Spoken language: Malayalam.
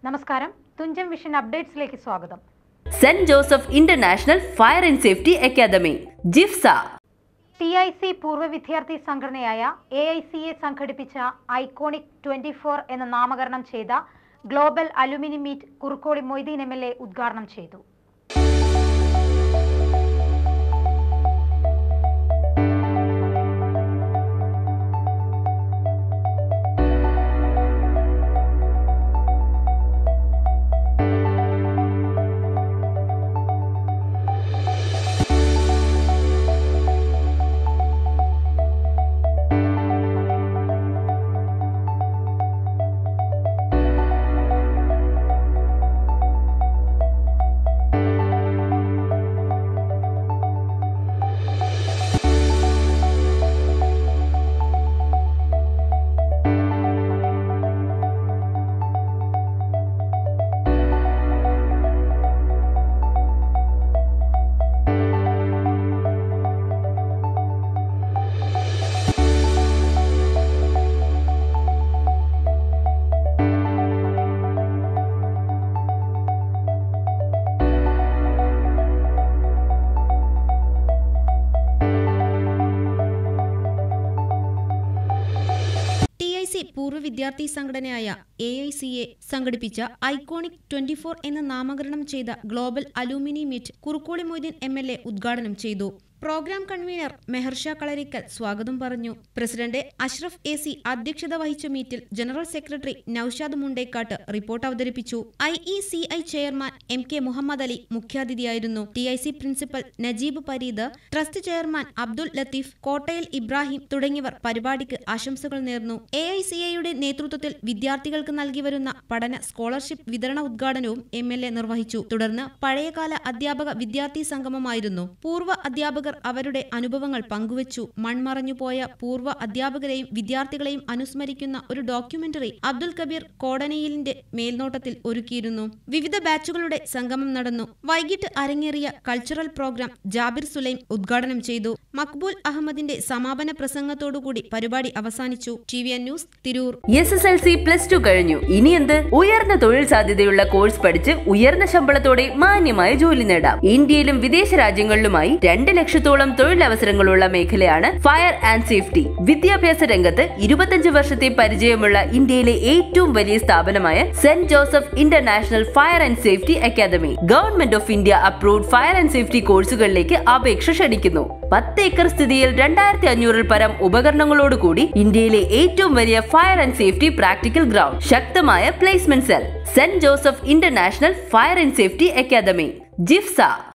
നമസ്കാരം തുഞ്ചൻ വിഷൻ അപ്ഡേറ്റ്സിലേക്ക് സ്വാഗതം Saint Joseph international fire and safety academy ജിഫ്സ ടി ഐ സി പൂർവ്വ വിദ്യാർത്ഥി സംഘടനയായ എ ഐ സി എ സംഘടിപ്പിച്ച ഐക്കോണിക് ട്വന്റി ഫോർ എന്ന നാമകരണം ചെയ്ത global alumni meet Kurukkoli Moideen M L A ഉദ്ഘാടനം ചെയ്തു ടി ഐ സി പൂർവ്വ വിദ്യാർത്ഥി സംഘടനയായ എ ഐ സി എ സംഘടിപ്പിച്ച ഐക്കോണിക് ട്വന്റി ഫോർ എന്ന നാമകരണം ചെയ്ത global alumni meet Kurukkoli Moideen M L A ഉദ്ഘാടനം ചെയ്തു പ്രോഗ്രാം കൺവീനർ മെഹർഷ കളരിക്കൽ സ്വാഗതം പറഞ്ഞു പ്രസിഡന്റ് അഷ്റഫ് എ സി അധ്യക്ഷത വഹിച്ച മീറ്റിൽ general secretary Naushad Mundekkat report അവതരിപ്പിച്ചു I E C I chairman M K Muhammad Ali മുഖ്യാതിഥിയായിരുന്നു T I C principal Najeeb Pareed trust chairman Abdul Latheef Kottayil Ibrahim തുടങ്ങിയവർ പരിപാടിക്ക് ആശംസകൾ നേർന്നു എ ഐ സി എയുടെ നേതൃത്വത്തിൽ വിദ്യാർത്ഥികൾക്ക് നൽകി വരുന്ന പഠന സ്കോളർഷിപ്പ് വിതരണ ഉദ്ഘാടനവും എം എൽ എ നിർവഹിച്ചു തുടർന്ന് പഴയകാല അധ്യാപക വിദ്യാർത്ഥി സംഗമമായിരുന്നു പൂർവ്വ അധ്യാപകർ അവരുടെ അനുഭവങ്ങൾ പങ്കുവച്ചു മൺമറഞ്ഞുപോയ പൂർവ്വ അധ്യാപകരെയും വിദ്യാർത്ഥികളെയും അനുസ്മരിക്കുന്ന ഒരു ഡോക്യുമെന്ററി അബ്ദുൽ കബീർ കോടനയിലിന്റെ മേൽനോട്ടത്തിൽ ഒരുക്കിയിരുന്നു വിവിധ ബാച്ചുകളുടെ സംഗമം നടന്നു വൈകിട്ട് അരങ്ങേറിയ കൾച്ചറൽ പ്രോഗ്രാം ജാബിർ സുലൈം ഉദ്ഘാടനം ചെയ്തു മക്ബൂൽ അഹമ്മദിന്റെ സമാപന പ്രസംഗത്തോടുകൂടി പരിപാടി അവസാനിച്ചു T V N news Tirur S S L C plus two കഴിഞ്ഞു ഇനി എന്ത് ഉയർന്ന തൊഴിൽ സാധ്യതയുള്ള കോഴ്സ് പഠിച്ച് ഉയർന്ന ശമ്പളത്തോടെ മാന്യമായ ജോലി നേടാം ഇന്ത്യയിലും വിദേശ രാജ്യങ്ങളിലുമായി രണ്ട് ലക്ഷത്തോളം തൊഴിലവസരങ്ങളുള്ള മേഖലയാണ് ഫയർ ആൻഡ് സേഫ്റ്റി വിദ്യാഭ്യാസ രംഗത്ത് ഇരുപത്തഞ്ച് വർഷത്തെ പരിചയമുള്ള ഇന്ത്യയിലെ ഏറ്റവും വലിയ സ്ഥാപനമായ Saint Joseph international fire and safety academy government of India approved fire and safety കോഴ്സുകളിലേക്ക് അപേക്ഷ ക്ഷണിക്കുന്നു പത്ത് ഏക്കർ സ്ഥിതിയിൽ രണ്ടായിരത്തി അഞ്ഞൂറിൽ പരം ഉപകരണങ്ങളോടുകൂടി ഇന്ത്യയിലെ ഏറ്റവും വലിയ fire and safety practical ground ശക്തമായ placement cell Saint Joseph international fire and safety academy ജിഫ്സ